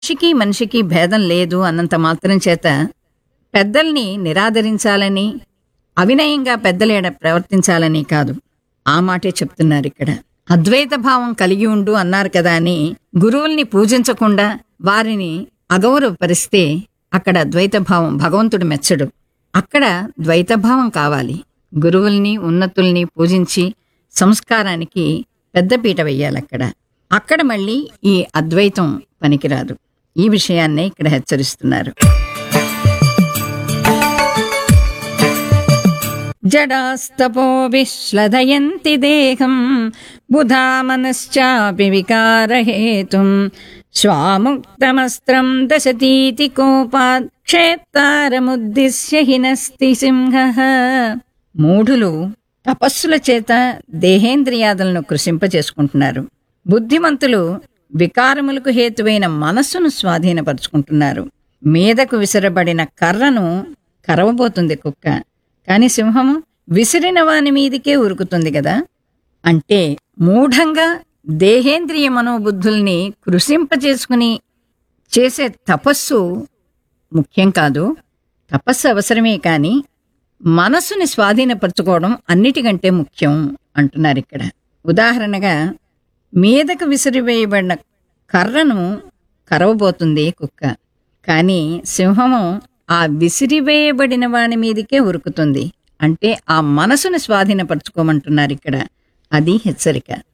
మనిషికి మనిషికి భేదం లేదు అన్నంత మాత్రం చేత పెద్దల్ని నిరాదరించాలని అవినయంగా పెద్దలేడ ప్రవర్తించాలని కాదు ఆ మాటే చెప్తున్నారు ఇక్కడ అద్వైత భావం కలిగి ఉండు అన్నారు కదా అని గురువుల్ని పూజించకుండా వారిని అగౌరవపరిస్తే అక్కడ ద్వైత భావం భగవంతుడు మెచ్చడు అక్కడ ద్వైత భావం కావాలి గురువుల్ని ఉన్నతుల్ని పూజించి సంస్కారానికి పెద్దపీట వెయ్యాలి అక్కడ అక్కడ మళ్ళీ ఈ అద్వైతం పనికిరాదు ఈ విషయాన్నే ఇక్కడ హెచ్చరిస్తున్నారు జడాస్తపో విశ్లదయంతి దేహం బుధా మనశ్చాపి వికారహేతుం స్వాముక్తమస్త్రం దశతీతి కోపాత్ క్షేత్తారముద్దిశ్య హినస్తి సింహ మూఢులు తపస్సుల చేత దేహేంద్రియాదులను కృషింపచేసుకుంటున్నారు బుద్ధిమంతులు వికారములకు హేతువైన మనస్సును స్వాధీనపరుచుకుంటున్నారు మీదకు విసరబడిన కర్రను కరవబోతుంది కుక్క కాని సింహము విసిరిన వాని మీదికే ఉరుకుతుంది కదా అంటే మూఢంగా దేహేంద్రియ మనోబుద్ధుల్ని కృషింపచేసుకుని చేసే తపస్సు ముఖ్యం కాదు తపస్సు అవసరమే కానీ మనసుని స్వాధీనపరచుకోవడం అన్నిటికంటే ముఖ్యం అంటున్నారు ఇక్కడ ఉదాహరణగా మీదకు విసిరివేయబడిన కర్రను కరవబోతుంది కుక్క కానీ సింహము ఆ విసిరివేయబడిన వాని మీదకే ఉరుకుతుంది అంటే ఆ మనసుని స్వాధీనపరచుకోమంటున్నారు ఇక్కడ అది హెచ్చరిక